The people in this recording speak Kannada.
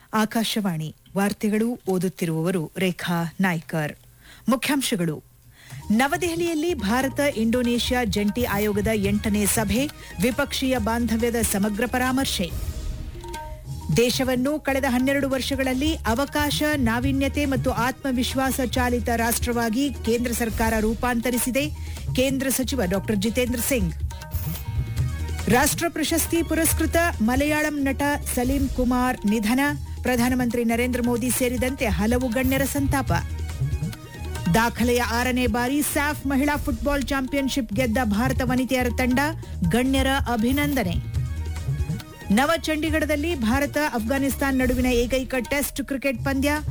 ಆಕಾಶವಾಣಿ ವಾರ್ತೆಗಳು ಓದುತ್ತಿರುವವರು ರೇಖಾ ನಾಯ್ಕರ್ ಮುಖ್ಯಾಂಶಗಳು ನವದೆಹಲಿಯಲ್ಲಿ ಭಾರತ ಇಂಡೋನೇಷ್ಯಾ ಜಂಟಿ ಆಯೋಗದ ಎಂಟನೇ ಸಭೆ ದ್ವಿಪಕ್ಷೀಯ ಬಾಂಧವ್ಯದ ಸಮಗ್ರ ಪರಾಮರ್ಶೆ ದೇಶವನ್ನು ಕಳೆದ ಹನ್ನೆರಡು ವರ್ಷಗಳಲ್ಲಿ ಅವಕಾಶ ನಾವೀನ್ಯತೆ ಮತ್ತು ಆತ್ಮವಿಶ್ವಾಸ ಚಾಲಿತ ರಾಷ್ಟ್ರವಾಗಿ ಕೇಂದ್ರ ಸರ್ಕಾರ ರೂಪಾಂತರಿಸಿದೆ ಕೇಂದ್ರ ಸಚಿವ ಡಾ ಜಿತೇಂದ್ರ ಸಿಂಗ್ ರಾಷ್ಟ್ರ ಪ್ರಶಸ್ತಿ ಪುರಸ್ಕೃತ ಮಲಯಾಳಂ ನಟ ಸಲೀಂ ಕುಮಾರ್ ನಿಧನ ಪ್ರಧಾನಮಂತ್ರಿ ನರೇಂದ್ರ ಮೋದಿ ಸೇರಿದಂತೆ ಹಲವು ಗಣ್ಯರ ಸಂತಾಪ ದಾಖಲೆಯ ಆರನೇ ಬಾರಿ ಸ್ಯಾಫ್ ಮಹಿಳಾ ಫುಟ್ಬಾಲ್ ಚಾಂಪಿಯನ್ಶಿಪ್ ಗೆದ್ದ ಭಾರತ ವನಿತೆಯರ ತಂಡ ಗಣ್ಯರ ಅಭಿನಂದನೆ ನವ ಚಂಡೀಗಢದಲ್ಲಿ ಭಾರತ ಅಫ್ಘಾನಿಸ್ತಾನ್ ನಡುವಿನ ಏಕೈಕ ಟೆಸ್ಟ್ ಕ್ರಿಕೆಟ್ ಪಂದ್ಯ